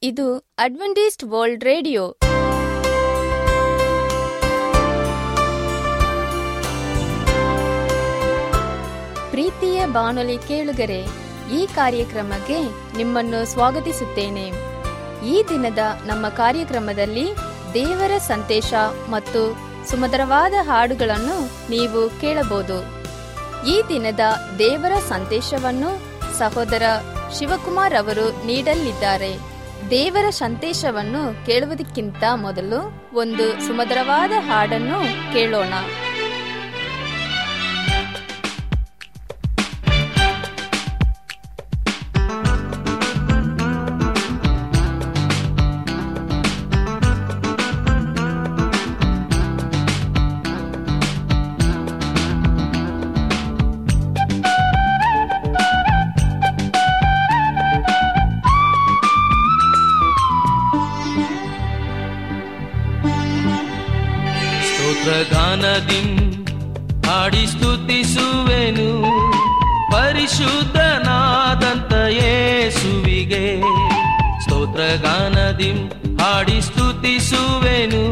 ಇದು Adventist world radio ಪ್ರೀತಿಯ ಬಾನುಲಿ ಕೇಳುಗರೆ ಈ ಕಾರ್ಯಕ್ರಮಕ್ಕೆ ನಿಮ್ಮನ್ನು ಸ್ವಾಗತಿಸುತ್ತೇನೆ ಈ ದಿನದ ನಮ್ಮ ಕಾರ್ಯಕ್ರಮದಲ್ಲಿ ದೇವರ ಸಂದೇಶ ಮತ್ತು ಸುಮಧುರವಾದ ಹಾಡುಗಳನ್ನು ನೀವು ಕೇಳಬಹುದು ಈ ದಿನದ ದೇವರ ಸಂದೇಶವನ್ನು ಸಹೋದರ ಶಿವಕುಮಾರ್ ಅವರು ನೀಡಲಿದ್ದಾರೆ ದೇವರ ಸಂದೇಶವನ್ನು ಕೇಳುವುದಕ್ಕಿಂತ ಮೊದಲು ಒಂದು ಸುಮಧುರವಾದ ಹಾಡನ್ನು ಕೇಳೋಣ ಸ್ತೋತ್ರಗಾನದಿಂ ಹಾಡಿ ಸ್ತುತಿಸುವೆನು ಪರಿಶುದ್ಧನಾದಂತ ಯೇಸುವಿಗೆ ಸ್ತೋತ್ರಗಾನದಿಂ ಹಾಡಿ ಸ್ತುತಿಸುವೆನು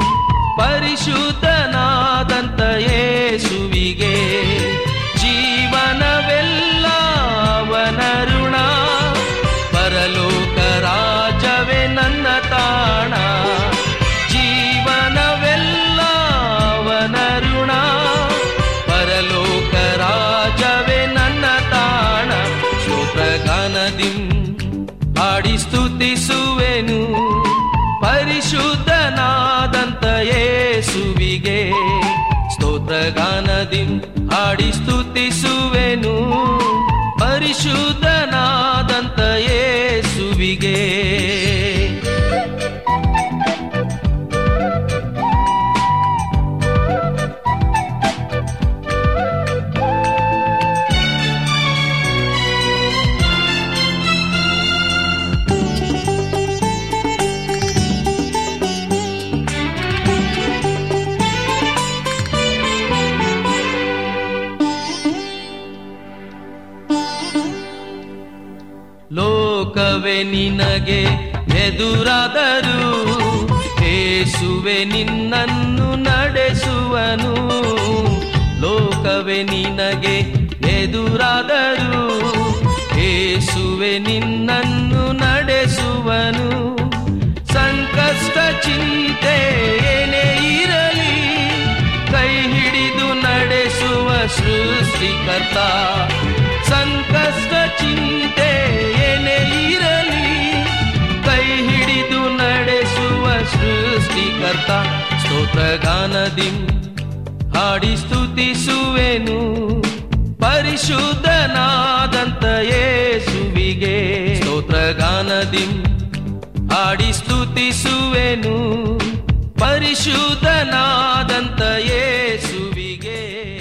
ಪರಿಶುದ್ಧನಾದಂತ ಯೇಸುವಿಗೆ ಜೀವನವೆಲ್ಲ ಅವನ ಋಣ ಪರಲೋಕ ರಾಜವೇ ನನ್ನ ತಾಣ ಜೀವನವೆಲ್ಲ ಅವನ ಋಣ ಪರಲೋಕ ರಾಜವೇ ನನ್ನ ತಾಣ ಸ್ತೋತ್ರಗಾನದಿಂ ಹಾಡಿ ಸ್ತುತಿಸುವೆನು ಪರಿಶುದ್ಧನಾದಂತ ಯೇಸುವಿಗೆ ಸ್ತೋತ್ರಗಾನದಿಂ ಹಾಡಿ ಸ್ತುತಿಸುವೆನು ಪರಿಶುದ್ಧನಾದಂತ ಯೇಸುವಿಗೆ ಲೋಕವೇ ನಿನಗೆ ಎದುರಾದರೂ ಏಸುವೆ ನಿನ್ನನ್ನು ನಡೆಸುವನು ಲೋಕವೇ ನಿನಗೆ ಎದುರಾದರೂ ಏಸುವೆ ನಿನ್ನನ್ನು ನಡೆಸುವನು ಸಂಕಷ್ಟ ಚಿಂತೆ ಏನೇ ಇರಲಿ ಕೈ ಹಿಡಿದು ನಡೆಸುವ ಸೃಷ್ಟಿಕರ್ತ ಸಂಕಷ್ಟ ಚಿಂತೆ ಏನೇ ಇರಲಿ ಕೈ ಹಿಡಿದು ನಡೆಸುವ ಸೃಷ್ಟಿಕರ್ತ ಸ್ತೋತ್ರಗಾನದಿಂ ಹಾಡಿ ಸ್ತುತಿಸುವೆನು ಪರಿಶುದ್ಧನಾದಂತ ಯೇಸುವಿಗೆ ಸ್ತೋತ್ರಗಾನದಿಂ ಹಾಡಿ ಸ್ತುತಿಸುವೆನು ಪರಿಶುದ್ಧನಾದಂತ ಯೇಸುವಿಗೆ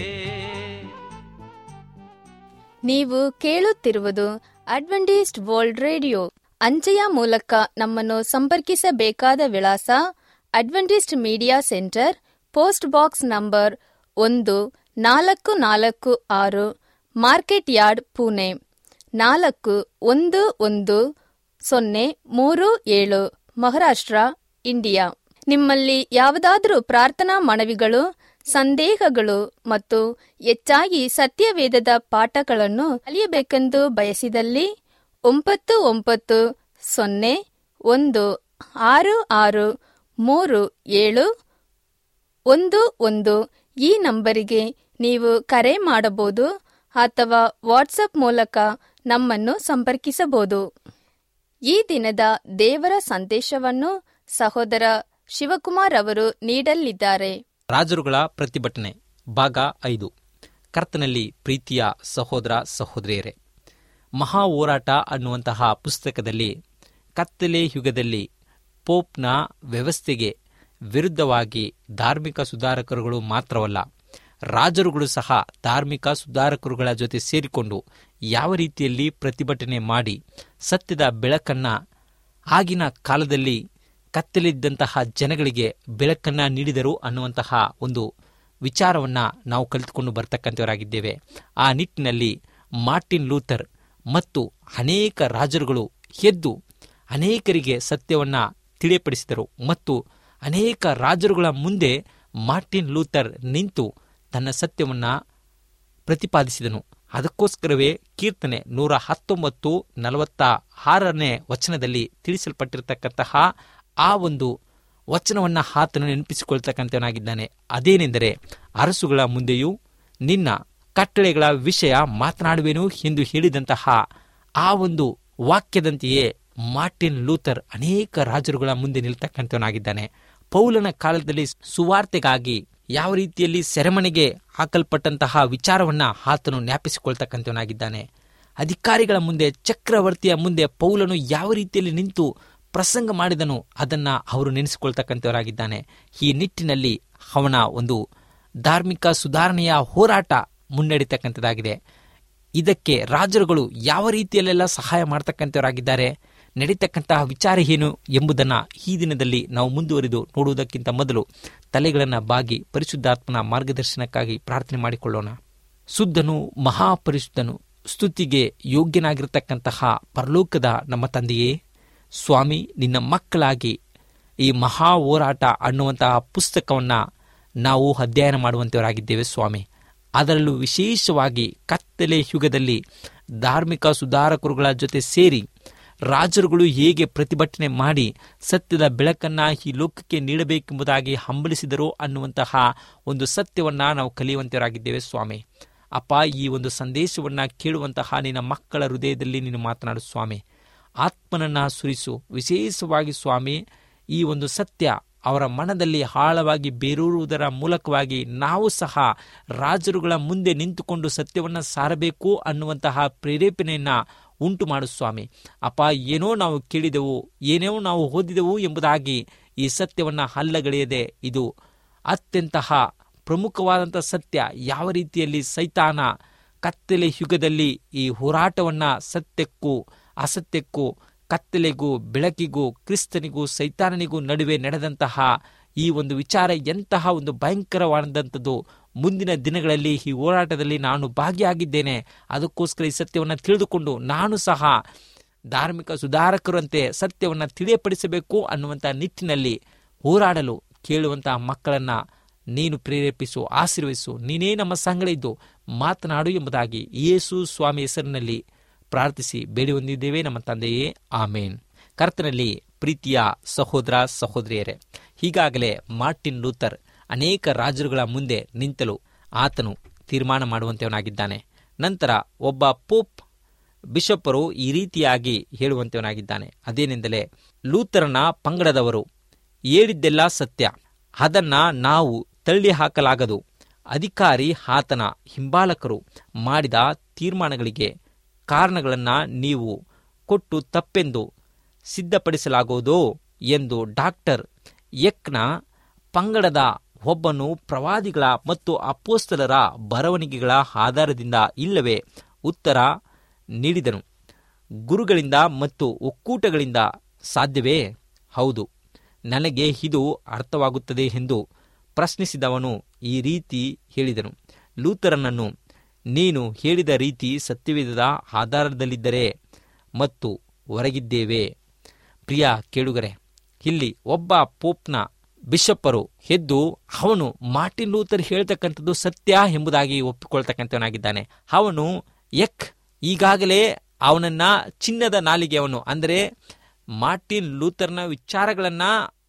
ನೀವು ಕೇಳುತ್ತಿರುವುದು ಅಡ್ವೆಂಟಿಸ್ಟ್ ವರ್ಲ್ಡ್ ರೇಡಿಯೋ ಅಂಚೆಯ ಮೂಲಕ ನಮ್ಮನ್ನು ಸಂಪರ್ಕಿಸಬೇಕಾದ ವಿಳಾಸ Adventist media centre post box number ಒಂದು ನಾಲ್ಕು ನಾಲ್ಕು ಆರು ಮಾರ್ಕೆಟ್ ಯಾರ್ಡ್ ಪುಣೆ ನಾಲ್ಕು ಒಂದು ಒಂದು ಸೊನ್ನೆ ಮೂರು ಏಳು ಮಹಾರಾಷ್ಟ್ರ ಇಂಡಿಯಾ ನಿಮ್ಮಲ್ಲಿ ಯಾವುದಾದರೂ ಪ್ರಾರ್ಥನಾ ಮನವಿಗಳು ಸಂದೇಹಗಳು ಮತ್ತು ಹೆಚ್ಚಾಗಿ ಸತ್ಯವೇದದ ಪಾಠಗಳನ್ನು ಕಲಿಯಬೇಕೆಂದು ಬಯಸಿದಲ್ಲಿ ಒಂಬತ್ತು ಒಂಬತ್ತು ಸೊನ್ನೆ ಒಂದು ಆರು ಆರು ಮೂರು ಏಳು ಒಂದು ಒಂದು ಈ ನಂಬರಿಗೆ ನೀವು ಕರೆ ಮಾಡಬಹುದು ಅಥವಾ ವಾಟ್ಸಪ್ ಮೂಲಕ ನಮ್ಮನ್ನು ಸಂಪರ್ಕಿಸಬಹುದು ಈ ದಿನದ ದೇವರ ಸಂದೇಶವನ್ನು ಸಹೋದರ ಶಿವಕುಮಾರ್ ಅವರು ನೀಡಲಿದ್ದಾರೆ ರಾಜರುಗಳ ಪ್ರತಿಭಟನೆ ಭಾಗ ಐದು ಕರ್ತನಲ್ಲಿ ಪ್ರೀತಿಯ ಸಹೋದರ ಸಹೋದರಿಯರೇ ಮಹಾ ಹೋರಾಟ ಅನ್ನುವಂತಹ ಪುಸ್ತಕದಲ್ಲಿ ಕತ್ತಲೆ ಯುಗದಲ್ಲಿ ಪೋಪ್ನ ವ್ಯವಸ್ಥೆಗೆ ವಿರುದ್ಧವಾಗಿ ಧಾರ್ಮಿಕ ಸುಧಾರಕರುಗಳು ಮಾತ್ರವಲ್ಲ ರಾಜರುಗಳು ಸಹ ಧಾರ್ಮಿಕ ಸುಧಾರಕರುಗಳ ಜೊತೆ ಸೇರಿಕೊಂಡು ಯಾವ ರೀತಿಯಲ್ಲಿ ಪ್ರತಿಭಟನೆ ಮಾಡಿ ಸತ್ಯದ ಬೆಳಕನ್ನ ಆಗಿನ ಕಾಲದಲ್ಲಿ ಕತ್ತಲಿದ್ದಂತಹ ಜನಗಳಿಗೆ ಬೆಳಕನ್ನ ನೀಡಿದರು ಅನ್ನುವಂತಹ ಒಂದು ವಿಚಾರವನ್ನ ನಾವು ಕಲಿತುಕೊಂಡು ಬರ್ತಕ್ಕಂಥವರಾಗಿದ್ದೇವೆ ಆ ನಿಟ್ಟಿನಲ್ಲಿ ಮಾರ್ಟಿನ್ ಲೂಥರ್ ಮತ್ತು ಅನೇಕ ರಾಜರುಗಳು ಎದ್ದು ಅನೇಕರಿಗೆ ಸತ್ಯವನ್ನ ತಿಳಿಯಪಡಿಸಿದರು ಮತ್ತು ಅನೇಕ ರಾಜರುಗಳ ಮುಂದೆ ಮಾರ್ಟಿನ್ ಲೂಥರ್ ನಿಂತು ತನ್ನ ಸತ್ಯವನ್ನ ಪ್ರತಿಪಾದಿಸಿದನು ಅದಕ್ಕೋಸ್ಕರವೇ ಕೀರ್ತನೆ ನೂರ ಹತ್ತೊಂಬತ್ತು ನಲವತ್ತ ಆರನೇ ವಚನದಲ್ಲಿ ತಿಳಿಸಲ್ಪಟ್ಟಿರತಕ್ಕಂತಹ ಆ ಒಂದು ವಚನವನ್ನ ಆತನು ನೆನಪಿಸಿಕೊಳ್ತಕ್ಕಂಥವನಾಗಿದ್ದಾನೆ ಅದೇನೆಂದರೆ ಅರಸುಗಳ ಮುಂದೆಯೂ ನಿನ್ನ ಕಟ್ಟಳೆಗಳ ವಿಷಯ ಮಾತನಾಡುವೆನು ಎಂದು ಹೇಳಿದಂತಹ ಆ ಒಂದು ವಾಕ್ಯದಂತೆಯೇ ಮಾರ್ಟಿನ್ ಲೂಥರ್ ಅನೇಕ ರಾಜರುಗಳ ಮುಂದೆ ನಿಲ್ತಕ್ಕಂಥವನಾಗಿದ್ದಾನೆ ಪೌಲನ ಕಾಲದಲ್ಲಿ ಸುವಾರ್ತೆಗಾಗಿ ಯಾವ ರೀತಿಯಲ್ಲಿ ಸೆರೆಮನೆಗೆ ಹಾಕಲ್ಪಟ್ಟಂತಹ ವಿಚಾರವನ್ನ ಆತನು ಜ್ಞಾಪಿಸಿಕೊಳ್ತಕ್ಕಂಥವನಾಗಿದ್ದಾನೆ ಅಧಿಕಾರಿಗಳ ಮುಂದೆ ಚಕ್ರವರ್ತಿಯ ಮುಂದೆ ಪೌಲನು ಯಾವ ರೀತಿಯಲ್ಲಿ ನಿಂತು ಪ್ರಸಂಗ ಮಾಡಿದನು ಅದನ್ನ ಅವರು ನೆನೆಸಿಕೊಳ್ತಕ್ಕಂಥವರಾಗಿದ್ದಾನೆ ಈ ನಿಟ್ಟಿನಲ್ಲಿ ಅವನ ಒಂದು ಧಾರ್ಮಿಕ ಸುಧಾರಣೆಯ ಹೋರಾಟ ಮುನ್ನಡೀತಕ್ಕಂಥದ್ದಾಗಿದೆ ಇದಕ್ಕೆ ರಾಜರುಗಳು ಯಾವ ರೀತಿಯಲ್ಲೆಲ್ಲ ಸಹಾಯ ಮಾಡ್ತಕ್ಕಂಥವರಾಗಿದ್ದಾರೆ ನಡೀತಕ್ಕಂತಹ ವಿಚಾರ ಏನು ಎಂಬುದನ್ನು ಈ ದಿನದಲ್ಲಿ ನಾವು ಮುಂದುವರಿದು ನೋಡುವುದಕ್ಕಿಂತ ಮೊದಲು ತಲೆಗಳನ್ನು ಬಾಗಿ ಪರಿಶುದ್ಧಾತ್ಮನ ಮಾರ್ಗದರ್ಶನಕ್ಕಾಗಿ ಪ್ರಾರ್ಥನೆ ಮಾಡಿಕೊಳ್ಳೋಣ ಶುದ್ಧನು ಮಹಾಪರಿಶುದ್ಧನು ಸ್ತುತಿಗೆ ಯೋಗ್ಯನಾಗಿರತಕ್ಕಂತಹ ಪರಲೋಕದ ನಮ್ಮ ತಂದೆಯೇ ಸ್ವಾಮಿ ನಿನ್ನ ಮಕ್ಕಳಾಗಿ ಈ ಮಹಾ ಹೋರಾಟ ಅನ್ನುವಂತಹ ಪುಸ್ತಕವನ್ನು ನಾವು ಅಧ್ಯಯನ ಮಾಡುವಂತವರಾಗಿದ್ದೇವೆ ಸ್ವಾಮಿ ಅದರಲ್ಲೂ ವಿಶೇಷವಾಗಿ ಕತ್ತಲೆ ಯುಗದಲ್ಲಿ ಧಾರ್ಮಿಕ ಸುಧಾರಕರುಗಳ ಜೊತೆ ಸೇರಿ ರಾಜರುಗಳು ಹೇಗೆ ಪ್ರತಿಭಟನೆ ಮಾಡಿ ಸತ್ಯದ ಬೆಳಕನ್ನ ಈ ಲೋಕಕ್ಕೆ ನೀಡಬೇಕೆಂಬುದಾಗಿ ಹಂಬಲಿಸಿದರು ಅನ್ನುವಂತಹ ಒಂದು ಸತ್ಯವನ್ನ ನಾವು ಕಲಿಯುವಂತವರಾಗಿದ್ದೇವೆ ಸ್ವಾಮಿ ಅಪ್ಪ ಈ ಒಂದು ಸಂದೇಶವನ್ನ ಕೇಳುವಂತಹ ನಿನ್ನ ಮಕ್ಕಳ ಹೃದಯದಲ್ಲಿ ನೀನು ಮಾತನಾಡು ಸ್ವಾಮಿ ಆತ್ಮನನ್ನ ಸುರಿಸು ವಿಶೇಷವಾಗಿ ಸ್ವಾಮಿ ಈ ಒಂದು ಸತ್ಯ ಅವರ ಮನದಲ್ಲಿ ಆಳವಾಗಿ ಬೇರೂರುವುದರ ಮೂಲಕವಾಗಿ ನಾವು ಸಹ ರಾಜರುಗಳ ಮುಂದೆ ನಿಂತುಕೊಂಡು ಸತ್ಯವನ್ನು ಸಾರಬೇಕು ಅನ್ನುವಂತಹ ಪ್ರೇರೇಪಣೆಯನ್ನ ಉಂಟು ಮಾಡು ಸ್ವಾಮಿ ಅಪ್ಪ ಏನೋ ನಾವು ಕೇಳಿದೆವು ಏನೇ ನಾವು ಓದಿದೆವು ಎಂಬುದಾಗಿ ಈ ಸತ್ಯವನ್ನ ಹಲ್ಲಗಳೆಯದೆ ಇದು ಅತ್ಯಂತಹ ಪ್ರಮುಖವಾದಂಥ ಸತ್ಯ ಯಾವ ರೀತಿಯಲ್ಲಿ ಸೈತಾನ ಕತ್ತಲೆ ಯುಗದಲ್ಲಿ ಈ ಹೋರಾಟವನ್ನ ಸತ್ಯಕ್ಕೂ ಅಸತ್ಯಕ್ಕೂ ಕತ್ತಲೆಗೂ ಬೆಳಕಿಗೂ ಕ್ರಿಸ್ತನಿಗೂ ಸೈತಾನನಿಗೂ ನಡುವೆ ನಡೆದಂತಹ ಈ ಒಂದು ವಿಚಾರ ಎಂತಹ ಒಂದು ಭಯಂಕರವಾದಂಥದ್ದು ಮುಂದಿನ ದಿನಗಳಲ್ಲಿ ಈ ಹೋರಾಟದಲ್ಲಿ ನಾನು ಭಾಗಿಯಾಗಿದ್ದೇನೆ ಅದಕ್ಕೋಸ್ಕರ ಈ ಸತ್ಯವನ್ನು ತಿಳಿದುಕೊಂಡು ನಾನು ಸಹ ಧಾರ್ಮಿಕ ಸುಧಾರಕರಂತೆ ಸತ್ಯವನ್ನು ತಿಳಿಯಪಡಿಸಬೇಕು ಅನ್ನುವಂಥ ನಿಟ್ಟಿನಲ್ಲಿ ಹೋರಾಡಲು ಕೇಳುವಂತಹ ಮಕ್ಕಳನ್ನ ನೀನು ಪ್ರೇರೇಪಿಸು ಆಶೀರ್ವದಿಸು ನೀನೇ ನಮ್ಮ ಸಂಗಡ ಇದ್ದು ಮಾತನಾಡು ಎಂಬುದಾಗಿ ಯೇಸು ಸ್ವಾಮಿ ಹೆಸರಿನಲ್ಲಿ ಪ್ರಾರ್ಥಿಸಿ ಬೇಡಿ ಹೊಂದಿದ್ದೇವೆ ನಮ್ಮ ತಂದೆಯೇ ಆಮೇನ್ ಕರ್ತನಲ್ಲಿ ಪ್ರೀತಿಯ ಸಹೋದರ ಸಹೋದರಿಯರೇ ಈಗಾಗಲೇ ಮಾರ್ಟಿನ್ ಲೂಥರ್ ಅನೇಕ ರಾಜರುಗಳ ಮುಂದೆ ನಿಂತಲು ಆತನು ತೀರ್ಮಾನ ಮಾಡುವಂತವನಾಗಿದ್ದಾನೆ ನಂತರ ಒಬ್ಬ ಪೋಪ್ ಬಿಷಪ್ಪರು ಈ ರೀತಿಯಾಗಿ ಹೇಳುವಂತವನಾಗಿದ್ದಾನೆ ಅದೇನೆಂದರೆ ಲೂಥರನ ಪಂಗಡದವರು ಹೇಳಿದ್ದೆಲ್ಲ ಸತ್ಯ ಅದನ್ನ ನಾವು ತಳ್ಳಿ ಹಾಕಲಾಗದು ಅಧಿಕಾರಿ ಆತನ ಹಿಂಬಾಲಕರು ಮಾಡಿದ ತೀರ್ಮಾನಗಳಿಗೆ ಕಾರಣಗಳನ್ನು ನೀವು ಕೊಟ್ಟು ತಪ್ಪೆಂದು ಸಿದ್ಧಪಡಿಸಲಾಗುವುದೋ ಎಂದು ಡಾಕ್ಟರ್ ಎಕ್ನ ಪಂಗಡದ ಒಬ್ಬನು ಪ್ರವಾದಿಗಳ ಮತ್ತು ಅಪೋಸ್ತಲರ ಬರವಣಿಗೆಗಳ ಆಧಾರದಿಂದ ಇಲ್ಲವೇ ಉತ್ತರ ನೀಡಿದನು ಗುರುಗಳಿಂದ ಮತ್ತು ಒಕ್ಕೂಟಗಳಿಂದ ಸಾಧ್ಯವೇ ಹೌದು ನನಗೆ ಇದು ಅರ್ಥವಾಗುತ್ತದೆ ಎಂದು ಪ್ರಶ್ನಿಸಿದವನು ಈ ರೀತಿ ಹೇಳಿದನು ಲೂಥರನನ್ನು ನೀನು ಹೇಳಿದ ರೀತಿ ಸತ್ಯವೇದದ ಆಧಾರದಲ್ಲಿದ್ದರೆ ಮತ್ತು ಹೊರಗಿದ್ದೇವೆ ಪ್ರಿಯ ಕೇಳುಗರೆ ಇಲ್ಲಿ ಒಬ್ಬ ಪೋಪ್ನ ಬಿಷಪ್ಪರು ಎದ್ದು ಅವನು ಮಾರ್ಟಿನ್ ಲೂಥರ್ ಹೇಳ್ತಕ್ಕಂಥದ್ದು ಸತ್ಯ ಎಂಬುದಾಗಿ ಒಪ್ಪಿಕೊಳ್ತಕ್ಕಂಥವನಾಗಿದ್ದಾನೆ ಅವನು ಎಕ್ ಈಗಾಗಲೇ ಅವನನ್ನ ಚಿನ್ನದ ನಾಲಿಗೆ ಅವನು ಅಂದರೆ ಮಾರ್ಟಿನ್ ಲೂಥರ್ನ ವಿಚಾರಗಳನ್ನ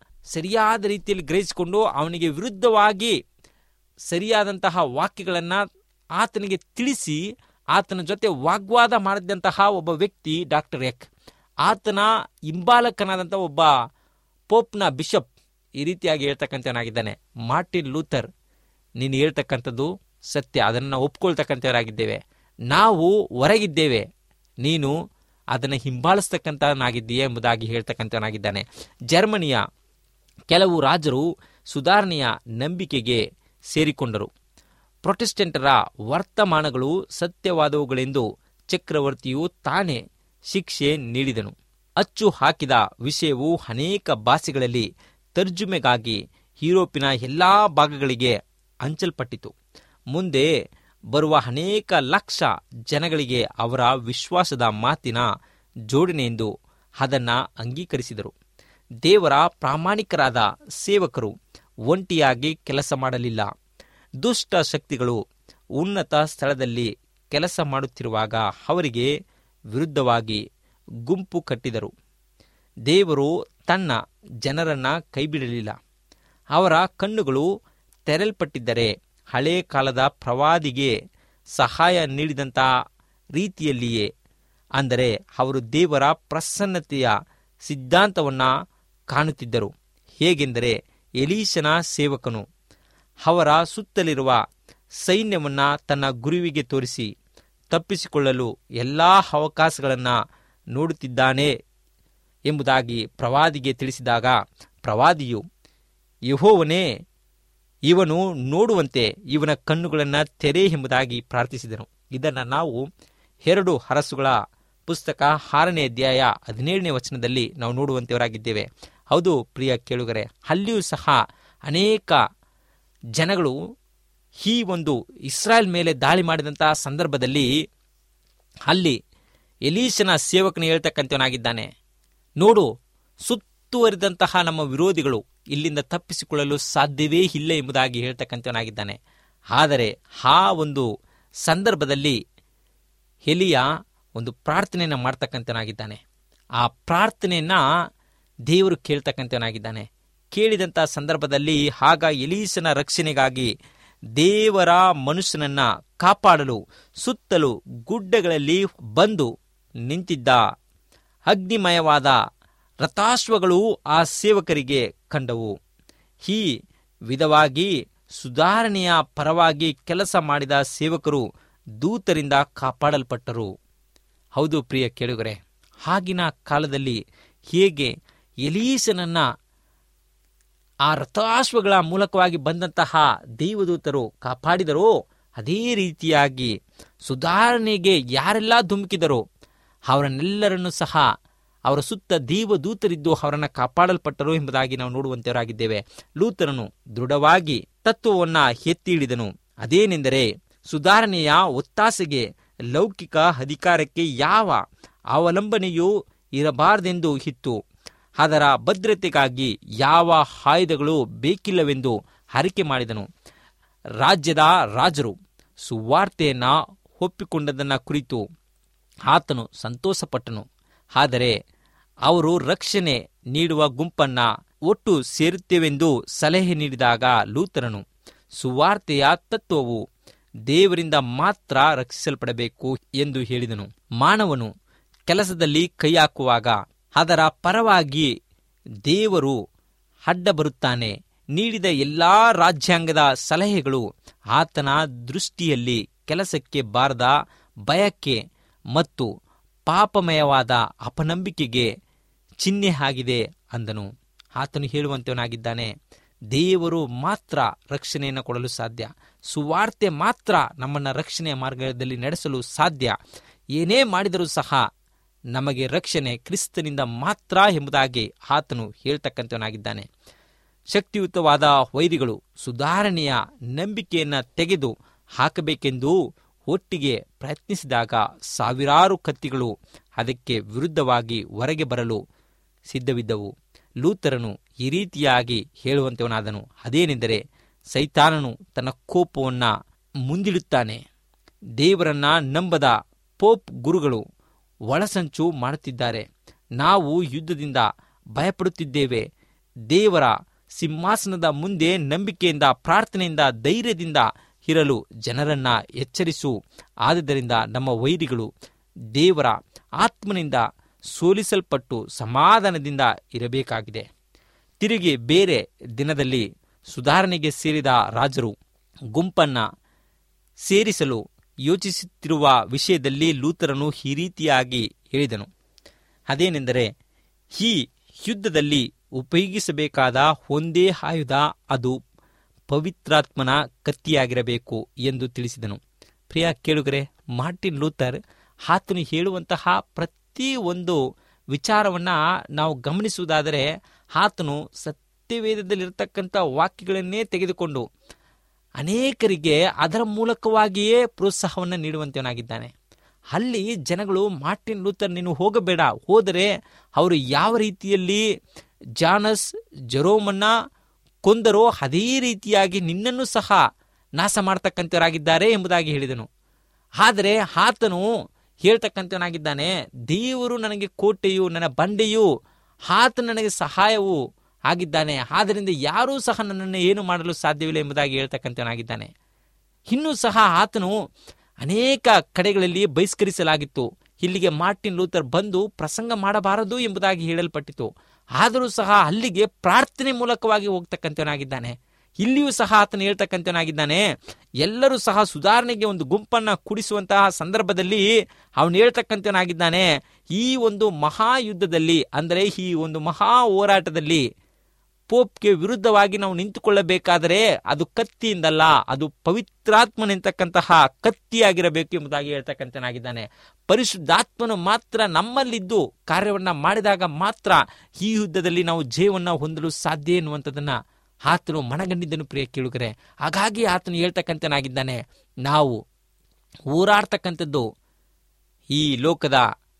ಸರಿಯಾದ ರೀತಿಯಲ್ಲಿ ಗ್ರಹಿಸಿಕೊಂಡು ಅವನಿಗೆ ವಿರುದ್ಧವಾಗಿ ಸರಿಯಾದಂತಹ ವಾಕ್ಯಗಳನ್ನು ಆತನಿಗೆ ತಿಳಿಸಿ ಆತನ ಜೊತೆ ವಾಗ್ವಾದ ಮಾಡಿದಂತಹ ಒಬ್ಬ ವ್ಯಕ್ತಿ ಡಾಕ್ಟರ್ ಎಕ್ ಆತನ ಹಿಂಬಾಲಕನಾದಂಥ ಒಬ್ಬ ಪೋಪ್ನ ಬಿಷಪ್ ಈ ರೀತಿಯಾಗಿ ಹೇಳ್ತಕ್ಕಂಥವನಾಗಿದ್ದಾನೆ ಮಾರ್ಟಿನ್ ಲೂಥರ್ ನೀನು ಹೇಳ್ತಕ್ಕಂಥದ್ದು ಸತ್ಯ ಅದನ್ನು ಒಪ್ಕೊಳ್ತಕ್ಕಂಥವರಾಗಿದ್ದೇವೆ ನಾವು ಹೊರಗಿದ್ದೇವೆ ನೀನು ಅದನ್ನು ಹಿಂಬಾಲಿಸ್ತಕ್ಕಂಥವನಾಗಿದ್ದೀಯ ಎಂಬುದಾಗಿ ಹೇಳ್ತಕ್ಕಂಥವನಾಗಿದ್ದಾನೆ ಜರ್ಮನಿಯ ಕೆಲವು ರಾಜರು ಸುಧಾರಣೆಯ ನಂಬಿಕೆಗೆ ಸೇರಿಕೊಂಡರು ಪ್ರೊಟೆಸ್ಟೆಂಟರ ವರ್ತಮಾನಗಳು ಸತ್ಯವಾದವುಗಳೆಂದು ಚಕ್ರವರ್ತಿಯು ತಾನೇ ಶಿಕ್ಷೆ ನೀಡಿದನು ಅಚ್ಚು ಹಾಕಿದ ವಿಷಯವು ಅನೇಕ ಭಾಷೆಗಳಲ್ಲಿ ತರ್ಜುಮೆಗಾಗಿ ಯುರೋಪಿನ ಎಲ್ಲಾ ಭಾಗಗಳಿಗೆ ಹಂಚಲ್ಪಟ್ಟಿತು ಮುಂದೆ ಬರುವ ಅನೇಕ ಲಕ್ಷ ಜನಗಳಿಗೆ ಅವರ ವಿಶ್ವಾಸದ ಮಾತಿನ ಜೋಡಣೆಯೆಂದು ಅದನ್ನು ಅಂಗೀಕರಿಸಿದರು ದೇವರ ಪ್ರಾಮಾಣಿಕರಾದ ಸೇವಕರು ಒಂಟಿಯಾಗಿ ಕೆಲಸ ಮಾಡಲಿಲ್ಲ ದುಷ್ಟ ಶಕ್ತಿಗಳು ಉನ್ನತ ಸ್ಥಳದಲ್ಲಿ ಕೆಲಸ ಮಾಡುತ್ತಿರುವಾಗ ಅವರಿಗೆ ವಿರುದ್ಧವಾಗಿ ಗುಂಪು ಕಟ್ಟಿದರು ದೇವರು ತನ್ನ ಜನರನ್ನ ಕೈಬಿಡಲಿಲ್ಲ ಅವರ ಕಣ್ಣುಗಳು ತೆರೆಯಲ್ಪಟ್ಟಿದ್ದರೆ ಹಳೇ ಕಾಲದ ಪ್ರವಾದಿಗೆ ಸಹಾಯ ನೀಡಿದಂಥ ರೀತಿಯಲ್ಲಿಯೇ ಅಂದರೆ ಅವರು ದೇವರ ಪ್ರಸನ್ನತೆಯ ಸಿದ್ಧಾಂತವನ್ನು ಕಾಣುತ್ತಿದ್ದರು ಹೇಗೆಂದರೆ ಎಲೀಶನ ಸೇವಕನು ಅವರ ಸುತ್ತಲಿರುವ ಸೈನ್ಯವನ್ನು ತನ್ನ ಗುರುವಿಗೆ ತೋರಿಸಿ ತಪ್ಪಿಸಿಕೊಳ್ಳಲು ಎಲ್ಲ ಅವಕಾಶಗಳನ್ನು ನೋಡುತ್ತಿದ್ದಾನೆ ಎಂಬುದಾಗಿ ಪ್ರವಾದಿಗೆ ತಿಳಿಸಿದಾಗ ಪ್ರವಾದಿಯು ಯಹೋವನೇ ಇವನು ನೋಡುವಂತೆ ಇವನ ಕಣ್ಣುಗಳನ್ನು ತೆರೆ ಎಂಬುದಾಗಿ ಪ್ರಾರ್ಥಿಸಿದನು ಇದನ್ನು ನಾವು ಎರಡು ಹರಸುಗಳ ಪುಸ್ತಕ ಆರನೇ ಅಧ್ಯಾಯ ಹದಿನೇಳನೇ ವಚನದಲ್ಲಿ ನಾವು ನೋಡುವಂತೆಯವರಾಗಿದ್ದೇವೆ ಹೌದು ಪ್ರಿಯ ಕೇಳುಗರೆ ಅಲ್ಲಿಯೂ ಸಹ ಅನೇಕ ಜನಗಳು ಈ ಒಂದು ಇಸ್ರಾಯೇಲ್ ಮೇಲೆ ದಾಳಿ ಮಾಡಿದಂಥ ಸಂದರ್ಭದಲ್ಲಿ ಅಲ್ಲಿ ಎಲೀಶನ ಸೇವಕನು ಹೇಳ್ತಕ್ಕಂಥವನಾಗಿದ್ದಾನೆ ನೋಡು ಸುತ್ತುವರಿದಂತಹ ನಮ್ಮ ವಿರೋಧಿಗಳು ಇಲ್ಲಿಂದ ತಪ್ಪಿಸಿಕೊಳ್ಳಲು ಸಾಧ್ಯವೇ ಇಲ್ಲ ಎಂಬುದಾಗಿ ಹೇಳ್ತಕ್ಕಂಥವನಾಗಿದ್ದಾನೆ ಆದರೆ ಆ ಒಂದು ಸಂದರ್ಭದಲ್ಲಿ ಎಲಿಯ ಒಂದು ಪ್ರಾರ್ಥನೆಯನ್ನು ಮಾಡ್ತಕ್ಕಂಥವನಾಗಿದ್ದಾನೆ ಆ ಪ್ರಾರ್ಥನೆಯನ್ನ ದೇವರು ಕೇಳ್ತಕ್ಕಂಥವನಾಗಿದ್ದಾನೆ ಕೇಳಿದಂಥ ಸಂದರ್ಭದಲ್ಲಿ ಆಗ ಎಲೀಸನ ರಕ್ಷಣೆಗಾಗಿ ದೇವರ ಮನುಷ್ಯನನ್ನ ಕಾಪಾಡಲು ಸುತ್ತಲೂ ಗುಡ್ಡಗಳಲ್ಲಿ ಬಂದು ನಿಂತಿದ್ದ ಅಗ್ನಿಮಯವಾದ ರಥಾಶ್ವಗಳು ಆ ಸೇವಕರಿಗೆ ಕಂಡವು ಈ ವಿಧವಾಗಿ ಸುಧಾರಣೆಯ ಪರವಾಗಿ ಕೆಲಸ ಮಾಡಿದ ಸೇವಕರು ದೂತರಿಂದ ಕಾಪಾಡಲ್ಪಟ್ಟರು ಹೌದು ಪ್ರಿಯ ಕೇಳುಗರೆ ಆಗಿನ ಕಾಲದಲ್ಲಿ ಹೇಗೆ ಎಲೀಸನನ್ನ ಆ ರಥಾಶ್ವಗಳ ಮೂಲಕವಾಗಿ ಬಂದಂತಹ ದೇವದೂತರು ಕಾಪಾಡಿದರೋ ಅದೇ ರೀತಿಯಾಗಿ ಸುಧಾರಣೆಗೆ ಯಾರೆಲ್ಲ ಧುಮುಕಿದರೋ ಅವರನ್ನೆಲ್ಲರನ್ನು ಸಹ ಅವರ ಸುತ್ತ ದೇವದೂತರಿದ್ದು ಅವರನ್ನು ಕಾಪಾಡಲ್ಪಟ್ಟರು ಎಂಬುದಾಗಿ ನಾವು ನೋಡುವಂತೆಯವರಾಗಿದ್ದೇವೆ ಲೂತರನು ದೃಢವಾಗಿ ತತ್ವವನ್ನ ಎತ್ತಿ ಹಿಡಿದನು ಅದೇನೆಂದರೆ ಸುಧಾರಣೆಯ ಒತ್ತಾಸೆಗೆ ಲೌಕಿಕ ಅಧಿಕಾರಕ್ಕೆ ಯಾವ ಅವಲಂಬನೆಯೂ ಇರಬಾರದೆಂದು ಇತ್ತು ಅದರ ಭದ್ರತೆಗಾಗಿ ಯಾವ ಆಯುಧಗಳು ಬೇಕಿಲ್ಲವೆಂದು ಹರಿಕೆ ಮಾಡಿದನು ರಾಜ್ಯದ ರಾಜರು ಸುವಾರ್ತೆಯನ್ನ ಒಪ್ಪಿಕೊಂಡದನ್ನ ಕುರಿತು ಆತನು ಸಂತೋಷಪಟ್ಟನು ಆದರೆ ಅವರು ರಕ್ಷಣೆ ನೀಡುವ ಗುಂಪನ್ನ ಒಟ್ಟು ಸೇರುತ್ತೇವೆಂದು ಸಲಹೆ ನೀಡಿದಾಗ ಲೂತರನು ಸುವಾರ್ತೆಯ ತತ್ವವು ದೇವರಿಂದ ಮಾತ್ರ ರಕ್ಷಿಸಲ್ಪಡಬೇಕು ಎಂದು ಹೇಳಿದನು ಮಾನವನು ಕೆಲಸದಲ್ಲಿ ಕೈ ಹಾಕುವಾಗ ಅದರ ಪರವಾಗಿ ದೇವರು ಅಡ್ಡ ಬರುತ್ತಾನೆ ನೀಡಿದ ಎಲ್ಲಾ ರಾಜ್ಯಾಂಗದ ಸಲಹೆಗಳು ಆತನ ದೃಷ್ಟಿಯಲ್ಲಿ ಕೆಲಸಕ್ಕೆ ಬಾರದ ಭಯಕ್ಕೆ ಮತ್ತು ಪಾಪಮಯವಾದ ಅಪನಂಬಿಕೆಗೆ ಚಿಹ್ನೆ ಆಗಿದೆ ಅಂದನು ಆತನು ಹೇಳುವಂತವನಾಗಿದ್ದಾನೆ ದೇವರು ಮಾತ್ರ ರಕ್ಷಣೆಯನ್ನು ಕೊಡಲು ಸಾಧ್ಯ ಸುವಾರ್ತೆ ಮಾತ್ರ ನಮ್ಮನ್ನು ರಕ್ಷಣೆಯ ಮಾರ್ಗದಲ್ಲಿ ನಡೆಸಲು ಸಾಧ್ಯ ಏನೇ ಮಾಡಿದರೂ ಸಹ ನಮಗೆ ರಕ್ಷಣೆ ಕ್ರಿಸ್ತನಿಂದ ಮಾತ್ರ ಎಂಬುದಾಗಿ ಆತನು ಹೇಳ್ತಕ್ಕಂಥವನಾಗಿದ್ದಾನೆ ಶಕ್ತಿಯುತವಾದ ವೈರಿಗಳು ಸುಧಾರಣೆಯ ನಂಬಿಕೆಯನ್ನು ತೆಗೆದು ಹಾಕಬೇಕೆಂದು ಒಟ್ಟಿಗೆ ಪ್ರಯತ್ನಿಸಿದಾಗ ಸಾವಿರಾರು ಕತ್ತಿಗಳು ಅದಕ್ಕೆ ವಿರುದ್ಧವಾಗಿ ಹೊರಗೆ ಬರಲು ಸಿದ್ಧವಿದ್ದವು ಲೂತರನು ಈ ರೀತಿಯಾಗಿ ಹೇಳುವಂತವನಾದನು ಅದೇನೆಂದರೆ ಸೈತಾನನು ತನ್ನ ಕೋಪವನ್ನು ಮುಂದಿಡುತ್ತಾನೆ ದೇವರನ್ನ ನಂಬದ ಪೋಪ್ ಗುರುಗಳು ಒಳಸಂಚು ಮಾಡುತ್ತಿದ್ದಾರೆ ನಾವು ಯುದ್ಧದಿಂದ ಭಯಪಡುತ್ತಿದ್ದೇವೆ ದೇವರ ಸಿಂಹಾಸನದ ಮುಂದೆ ನಂಬಿಕೆಯಿಂದ ಪ್ರಾರ್ಥನೆಯಿಂದ ಧೈರ್ಯದಿಂದ ಇರಲು ಜನರನ್ನ ಎಚ್ಚರಿಸು ಆದುದರಿಂದ ನಮ್ಮ ವೈರಿಗಳು ದೇವರ ಆತ್ಮನಿಂದ ಸೋಲಿಸಲ್ಪಟ್ಟು ಸಮಾಧಾನದಿಂದ ಇರಬೇಕಾಗಿದೆ ತಿರುಗಿ ಬೇರೆ ದಿನದಲ್ಲಿ ಸುಧಾರಣೆಗೆ ಸೇರಿದ ರಾಜರು ಗುಂಪನ್ನ ಸೇರಿಸಲು ಯೋಚಿಸುತ್ತಿರುವ ವಿಷಯದಲ್ಲಿ ಲೂತರನು ಈ ರೀತಿಯಾಗಿ ಹೇಳಿದನು ಅದೇನೆಂದರೆ ಈ ಯುದ್ಧದಲ್ಲಿ ಉಪಯೋಗಿಸಬೇಕಾದ ಒಂದೇ ಆಯುಧ ಅದು ಪವಿತ್ರಾತ್ಮನ ಕತ್ತಿಯಾಗಿರಬೇಕು ಎಂದು ತಿಳಿಸಿದನು ಪ್ರಿಯ ಕೇಳುಗರೆ ಮಾರ್ಟಿನ್ ಲೂಥರ್ ಆತನು ಹೇಳುವಂತಹ ಪ್ರತಿ ಒಂದು ವಿಚಾರವನ್ನ ನಾವು ಗಮನಿಸುವುದಾದರೆ ಆತನು ಸತ್ಯವೇದದಲ್ಲಿರ್ತಕ್ಕಂಥ ವಾಕ್ಯಗಳನ್ನೇ ತೆಗೆದುಕೊಂಡು ಅನೇಕರಿಗೆ ಅದರ ಮೂಲಕವಾಗಿಯೇ ಪ್ರೋತ್ಸಾಹವನ್ನು ನೀಡುವಂತವನಾಗಿದ್ದಾನೆ ಅಲ್ಲಿ ಜನಗಳು ಮಾರ್ಟಿನ್ ಲೂಥರ್ ನೀನು ಹೋಗಬೇಡ ಹೋದರೆ ಅವರು ಯಾವ ರೀತಿಯಲ್ಲಿ ಜಾನಸ್ ಜೆರೋಮನ್ನ ಕೊಂದರೋ ಅದೇ ರೀತಿಯಾಗಿ ನಿನ್ನನ್ನು ಸಹ ನಾಶ ಮಾಡ್ತಕ್ಕಂಥವರಾಗಿದ್ದಾರೆ ಎಂಬುದಾಗಿ ಹೇಳಿದನು ಆದರೆ ಆತನು ಹೇಳ್ತಕ್ಕಂಥವನಾಗಿದ್ದಾನೆ ದೇವರು ನನಗೆ ಕೋಟೆಯು ನನ್ನ ಬಂಡೆಯು ಆತ ನನಗೆ ಸಹಾಯವು ಆಗಿದ್ದಾನೆ ಆದ್ದರಿಂದ ಯಾರೂ ಸಹ ನನ್ನನ್ನು ಏನು ಮಾಡಲು ಸಾಧ್ಯವಿಲ್ಲ ಎಂಬುದಾಗಿ ಹೇಳ್ತಕ್ಕಂಥವನಾಗಿದ್ದಾನೆ ಇನ್ನೂ ಸಹ ಆತನು ಅನೇಕ ಕಡೆಗಳಲ್ಲಿ ಬಹಿಷ್ಕರಿಸಲಾಗಿತ್ತು ಇಲ್ಲಿಗೆ ಮಾರ್ಟಿನ್ ಲೂಥರ್ ಬಂದು ಪ್ರಸಂಗ ಮಾಡಬಾರದು ಎಂಬುದಾಗಿ ಹೇಳಲ್ಪಟ್ಟಿತು ಆದರೂ ಸಹ ಅಲ್ಲಿಗೆ ಪ್ರಾರ್ಥನೆ ಮೂಲಕವಾಗಿ ಹೋಗ್ತಕ್ಕಂಥವನಾಗಿದ್ದಾನೆ ಇಲ್ಲಿಯೂ ಸಹ ಆತನು ಹೇಳ್ತಕ್ಕಂಥವನಾಗಿದ್ದಾನೆ ಎಲ್ಲರೂ ಸಹ ಸುಧಾರಣೆಗೆ ಒಂದು ಗುಂಪನ್ನ ಕೂಡಿಸುವಂತಹ ಸಂದರ್ಭದಲ್ಲಿ ಅವನು ಹೇಳ್ತಕ್ಕಂಥವನಾಗಿದ್ದಾನೆ ಈ ಒಂದು ಮಹಾಯುದ್ಧದಲ್ಲಿ ಅಂದರೆ ಈ ಒಂದು ಮಹಾ ಹೋರಾಟದಲ್ಲಿ ಪೋಪ್ಗೆ ವಿರುದ್ಧವಾಗಿ ನಾವು ನಿಂತುಕೊಳ್ಳಬೇಕಾದರೆ ಅದು ಕತ್ತಿಯಿಂದಲ್ಲ ಅದು ಪವಿತ್ರಾತ್ಮನೆಂತಕ್ಕಂತಹ ಕತ್ತಿಯಾಗಿರಬೇಕು ಎಂಬುದಾಗಿ ಹೇಳ್ತಕ್ಕಂಥನಾಗಿದ್ದಾನೆ ಪರಿಶುದ್ಧಾತ್ಮನು ಮಾತ್ರ ನಮ್ಮಲ್ಲಿದ್ದು ಕಾರ್ಯವನ್ನ ಮಾಡಿದಾಗ ಮಾತ್ರ ಈ ಯುದ್ಧದಲ್ಲಿ ನಾವು ಜಯವನ್ನ ಹೊಂದಲು ಸಾಧ್ಯ ಎನ್ನುವಂಥದ್ದನ್ನ ಆತನು ಮನಗಂಡಿದ್ದನು ಪ್ರಿಯ ಕೇಳುಗರೆ ಹಾಗಾಗಿ ಆತನು ಹೇಳ್ತಕ್ಕಂಥನಾಗಿದ್ದಾನೆ ನಾವು ಹೋರಾಡ್ತಕ್ಕಂಥದ್ದು ಈ ಲೋಕದ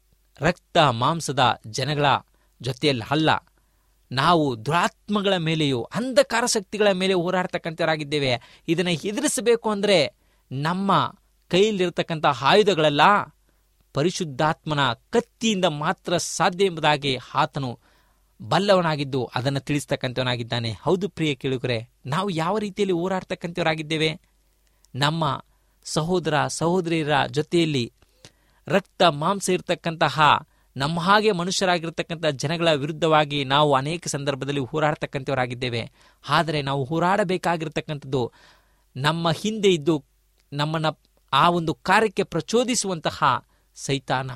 ರಕ್ತ ಮಾಂಸದ ಜನಗಳ ಜೊತೆಯಲ್ಲಿ ಅಲ್ಲ ನಾವು ದುರಾತ್ಮಗಳ ಮೇಲೆಯೂ ಅಂಧಕಾರ ಶಕ್ತಿಗಳ ಮೇಲೆ ಹೋರಾಡ್ತಕ್ಕಂಥವರಾಗಿದ್ದೇವೆ ಇದನ್ನು ಎದುರಿಸಬೇಕು ಅಂದರೆ ನಮ್ಮ ಕೈಯಲ್ಲಿರ್ತಕ್ಕಂಥ ಆಯುಧಗಳೆಲ್ಲ ಪರಿಶುದ್ಧಾತ್ಮನ ಕತ್ತಿಯಿಂದ ಮಾತ್ರ ಸಾಧ್ಯ ಎಂಬುದಾಗಿ ಆತನು ಬಲ್ಲವನಾಗಿದ್ದು ಅದನ್ನು ತಿಳಿಸ್ತಕ್ಕಂಥವನಾಗಿದ್ದಾನೆ ಹೌದು ಪ್ರಿಯ ಕೇಳುಗರೆ ನಾವು ಯಾವ ರೀತಿಯಲ್ಲಿ ಹೋರಾಡ್ತಕ್ಕಂಥವರಾಗಿದ್ದೇವೆ ನಮ್ಮ ಸಹೋದರ ಸಹೋದರಿಯರ ಜೊತೆಯಲ್ಲಿ ರಕ್ತ ಮಾಂಸ ಇರತಕ್ಕಂತಹ ನಮ್ಮ ಹಾಗೆ ಮನುಷ್ಯರಾಗಿರ್ತಕ್ಕಂಥ ಜನಗಳ ವಿರುದ್ಧವಾಗಿ ನಾವು ಅನೇಕ ಸಂದರ್ಭದಲ್ಲಿ ಹೋರಾಡ್ತಕ್ಕಂಥವರಾಗಿದ್ದೇವೆ ಆದರೆ ನಾವು ಹೋರಾಡಬೇಕಾಗಿರ್ತಕ್ಕಂಥದ್ದು ನಮ್ಮ ಹಿಂದೆ ಇದ್ದು ನಮ್ಮನ್ನ ಆ ಒಂದು ಕಾರ್ಯಕ್ಕೆ ಪ್ರಚೋದಿಸುವಂತಹ ಸೈತಾನ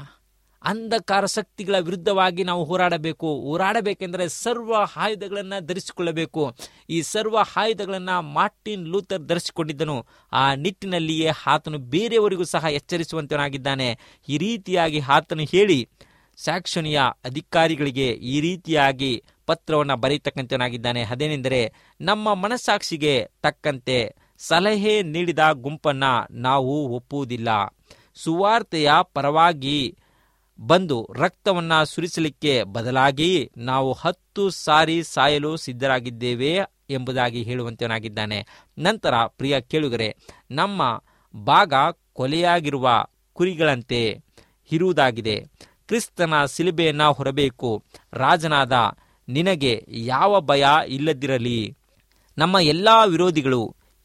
ಅಂಧಕಾರ ಶಕ್ತಿಗಳ ವಿರುದ್ಧವಾಗಿ ನಾವು ಹೋರಾಡಬೇಕು ಹೋರಾಡಬೇಕೆಂದರೆ ಸರ್ವ ಆಯುಧಗಳನ್ನು ಧರಿಸಿಕೊಳ್ಳಬೇಕು ಈ ಸರ್ವ ಆಯುಧಗಳನ್ನು ಮಾರ್ಟಿನ್ ಲೂಥರ್ ಧರಿಸಿಕೊಂಡಿದ್ದನು ಆ ನಿಟ್ಟಿನಲ್ಲಿಯೇ ಆತನು ಬೇರೆಯವರಿಗೂ ಸಹ ಎಚ್ಚರಿಸುವಂತನಾಗಿದ್ದಾನೆ ಈ ರೀತಿಯಾಗಿ ಆತನು ಹೇಳಿ ಸ್ಯಾಕ್ಷನಿಯ ಅಧಿಕಾರಿಗಳಿಗೆ ಈ ರೀತಿಯಾಗಿ ಪತ್ರವನ್ನು ಬರೀತಕ್ಕಂಥವನಾಗಿದ್ದಾನೆ ಅದೇನೆಂದರೆ ನಮ್ಮ ಮನಸ್ಸಾಕ್ಷಿಗೆ ತಕ್ಕಂತೆ ಸಲಹೆ ನೀಡಿದ ಗುಂಪನ್ನ ನಾವು ಒಪ್ಪುವುದಿಲ್ಲ ಸುವಾರ್ತೆಯ ಪರವಾಗಿ ಬಂದು ರಕ್ತವನ್ನ ಸುರಿಸಲಿಕ್ಕೆ ಬದಲಾಗಿ ನಾವು ಹತ್ತು ಸಾರಿ ಸಾಯಲು ಸಿದ್ಧರಾಗಿದ್ದೇವೆ ಎಂಬುದಾಗಿ ಹೇಳುವಂತವನಾಗಿದ್ದಾನೆ ನಂತರ ಪ್ರಿಯ ಕೇಳುಗರೆ ನಮ್ಮ ಭಾಗ ಕೊಲೆಯಾಗಿರುವ ಕುರಿಗಳಂತೆ ಇರುವುದಾಗಿದೆ ಕ್ರಿಸ್ತನ ಸಿಲುಬೆಯನ್ನ ಹೊರಬೇಕು ರಾಜನಾದ ನಿನಗೆ ಯಾವ ಭಯ ಇಲ್ಲದಿರಲಿ ನಮ್ಮ ಎಲ್ಲ ವಿರೋಧಿಗಳು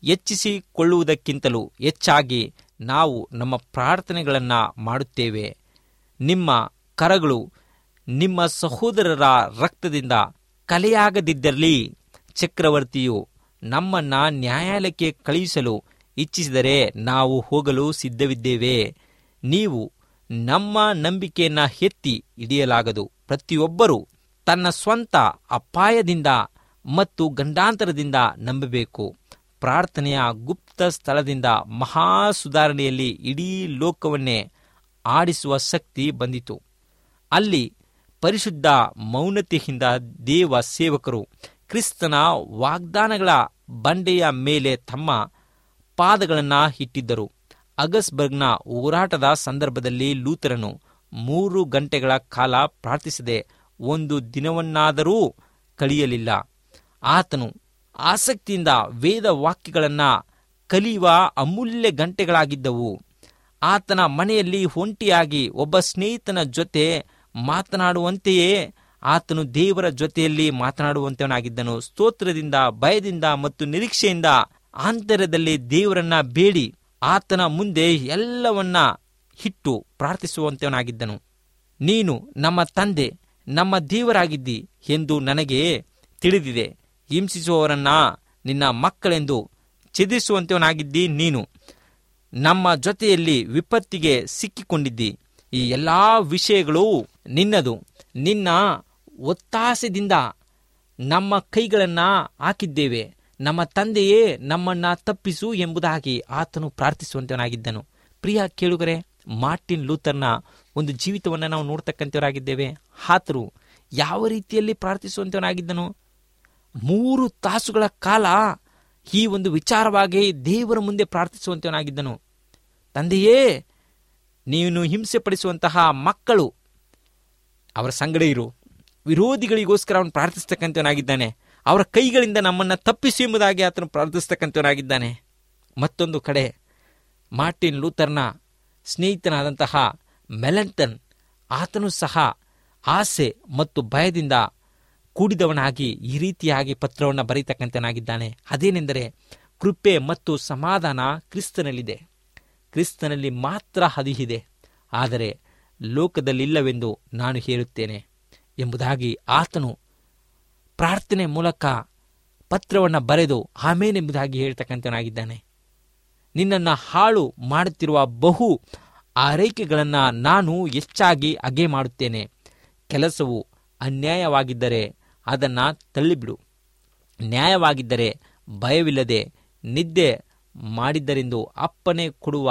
ಹೆಚ್ಚಿಸಿಕೊಳ್ಳುವುದಕ್ಕಿಂತಲೂ ಹೆಚ್ಚಾಗಿ ನಾವು ನಮ್ಮ ಪ್ರಾರ್ಥನೆಗಳನ್ನು ಮಾಡುತ್ತೇವೆ ನಿಮ್ಮ ಕರಗಳು ನಿಮ್ಮ ಸಹೋದರರ ರಕ್ತದಿಂದ ಕಲೆಯಾಗದಿದ್ದಲ್ಲಿ ಚಕ್ರವರ್ತಿಯು ನಮ್ಮನ್ನ ನ್ಯಾಯಾಲಯಕ್ಕೆ ಕಳುಹಿಸಲು ಇಚ್ಛಿಸಿದರೆ ನಾವು ಹೋಗಲು ಸಿದ್ಧವಿದ್ದೇವೆ ನೀವು ನಮ್ಮ ನಂಬಿಕೆಯನ್ನ ಎತ್ತಿ ಹಿಡಿಯಲಾಗದು ಪ್ರತಿಯೊಬ್ಬರೂ ತನ್ನ ಸ್ವಂತ ಅಪಾಯದಿಂದ ಮತ್ತು ಗಂಡಾಂತರದಿಂದ ನಂಬಬೇಕು ಪ್ರಾರ್ಥನೆಯ ಗುಪ್ತ ಸ್ಥಳದಿಂದ ಮಹಾ ಸುಧಾರಣೆಯಲ್ಲಿ ಇಡೀ ಲೋಕವನ್ನೇ ಆಡಿಸುವ ಶಕ್ತಿ ಬಂದಿತು ಅಲ್ಲಿ ಪರಿಶುದ್ಧ ಮೌನತೆಯಿಂದ ದೇವ ಸೇವಕರು ಕ್ರಿಸ್ತನ ವಾಗ್ದಾನಗಳ ಬಂಡೆಯ ಮೇಲೆ ತಮ್ಮ ಪಾದಗಳನ್ನು ಇಟ್ಟಿದ್ದರು ಅಗಸ್ಬರ್ಗ್ನ ಹೋರಾಟದ ಸಂದರ್ಭದಲ್ಲಿ ಲೂಥರನು ಮೂರು ಗಂಟೆಗಳ ಕಾಲ ಪ್ರಾರ್ಥಿಸದೆ ಒಂದು ದಿನವನ್ನಾದರೂ ಕಳೆಯಲಿಲ್ಲ ಆತನು ಆಸಕ್ತಿಯಿಂದ ವೇದ ವಾಕ್ಯಗಳನ್ನು ಕಲಿಯುವ ಅಮೂಲ್ಯ ಗಂಟೆಗಳಾಗಿದ್ದವು ಆತನ ಮನೆಯಲ್ಲಿ ಒಂಟಿಯಾಗಿ ಒಬ್ಬ ಸ್ನೇಹಿತನ ಜೊತೆ ಮಾತನಾಡುವಂತೆಯೇ ಆತನು ದೇವರ ಜೊತೆಯಲ್ಲಿ ಮಾತನಾಡುವಂತವನಾಗಿದ್ದನು ಸ್ತೋತ್ರದಿಂದ ಭಯದಿಂದ ಮತ್ತು ನಿರೀಕ್ಷೆಯಿಂದ ಆಂತರ್ಯದಲ್ಲಿ ದೇವರನ್ನ ಬೇಡಿ ಆತನ ಮುಂದೆ ಎಲ್ಲವನ್ನ ಇಟ್ಟು ಪ್ರಾರ್ಥಿಸುವಂತವನಾಗಿದ್ದನು ನೀನು ನಮ್ಮ ತಂದೆ ನಮ್ಮ ದೇವರಾಗಿದ್ದಿ ಎಂದು ನನಗೆ ತಿಳಿದಿದೆ ಹಿಂಸಿಸುವವರನ್ನ ನಿನ್ನ ಮಕ್ಕಳೆಂದು ಛೇದಿಸುವಂತವನಾಗಿದ್ದಿ ನೀನು ನಮ್ಮ ಜೊತೆಯಲ್ಲಿ ವಿಪತ್ತಿಗೆ ಸಿಕ್ಕಿಕೊಂಡಿದ್ದಿ ಈ ಎಲ್ಲಾ ವಿಷಯಗಳು ನಿನ್ನದು ನಿನ್ನ ಒತ್ತಾಸೆದಿಂದ ನಮ್ಮ ಕೈಗಳನ್ನ ಹಾಕಿದ್ದೇವೆ ನಮ್ಮ ತಂದೆಯೇ ನಮ್ಮನ್ನ ತಪ್ಪಿಸು ಎಂಬುದಾಗಿ ಆತನು ಪ್ರಾರ್ಥಿಸುವಂತವನಾಗಿದ್ದನು ಪ್ರಿಯ ಕೇಳುಗರೆ ಮಾರ್ಟಿನ್ ಲೂಥರ್ನ ಒಂದು ಜೀವಿತವನ್ನು ನಾವು ನೋಡ್ತಕ್ಕಂಥವರಾಗಿದ್ದೇವೆ ಆತರು ಯಾವ ರೀತಿಯಲ್ಲಿ ಪ್ರಾರ್ಥಿಸುವಂತವನಾಗಿದ್ದನು ಮೂರು ತಾಸುಗಳ ಕಾಲ ಈ ಒಂದು ವಿಚಾರವಾಗಿ ದೇವರ ಮುಂದೆ ಪ್ರಾರ್ಥಿಸುವಂತವನಾಗಿದ್ದನು ತಂದೆಯೇ ನೀನು ಹಿಂಸೆ ಪಡಿಸುವಂತಹ ಮಕ್ಕಳು ಅವರ ಸಂಗಡ ಇರು ವಿರೋಧಿಗಳಿಗೋಸ್ಕರ ಅವನು ಪ್ರಾರ್ಥಿಸ್ತಕ್ಕಂಥವನಾಗಿದ್ದಾನೆ ಅವರ ಕೈಗಳಿಂದ ನಮ್ಮನ್ನು ತಪ್ಪಿಸಿ ಎಂಬುದಾಗಿ ಆತನು ಪ್ರಾರ್ಥಿಸ್ತಕ್ಕಂಥವನಾಗಿದ್ದಾನೆ ಮತ್ತೊಂದು ಕಡೆ ಮಾರ್ಟಿನ್ ಲೂಥರ್ನ ಸ್ನೇಹಿತನಾದಂತಹ ಮೆಲಂಟನ್ ಆತನು ಸಹ ಆಸೆ ಮತ್ತು ಭಯದಿಂದ ಕೂಡಿದವನಾಗಿ ಈ ರೀತಿಯಾಗಿ ಪತ್ರವನ್ನು ಬರೀತಕ್ಕಂಥನಾಗಿದ್ದಾನೆ ಅದೇನೆಂದರೆ ಕೃಪೆ ಮತ್ತು ಸಮಾಧಾನ ಕ್ರಿಸ್ತನಲ್ಲಿದೆ ಕ್ರಿಸ್ತನಲ್ಲಿ ಮಾತ್ರ ಹದಿಹಿದೆ ಆದರೆ ಲೋಕದಲ್ಲಿಲ್ಲವೆಂದು ನಾನು ಹೇಳುತ್ತೇನೆ ಎಂಬುದಾಗಿ ಆತನು ಪ್ರಾರ್ಥನೆ ಮೂಲಕ ಪತ್ರವನ್ನು ಬರೆದು ಆಮೇನೆಂಬುದಾಗಿ ಹೇಳ್ತಕ್ಕಂಥನಾಗಿದ್ದಾನೆ ನಿನ್ನನ್ನು ಹಾಳು ಮಾಡುತ್ತಿರುವ ಬಹು ಆರೈಕೆಗಳನ್ನು ನಾನು ಹೆಚ್ಚಾಗಿ ಅಗೆ ಮಾಡುತ್ತೇನೆ ಕೆಲಸವು ಅನ್ಯಾಯವಾಗಿದ್ದರೆ ಅದನ್ನು ತಳ್ಳಿಬಿಡು ನ್ಯಾಯವಾಗಿದ್ದರೆ ಭಯವಿಲ್ಲದೆ ನಿದ್ದೆ ಮಾಡಿದ್ದರೆಂದು ಅಪ್ಪನೆ ಕೊಡುವ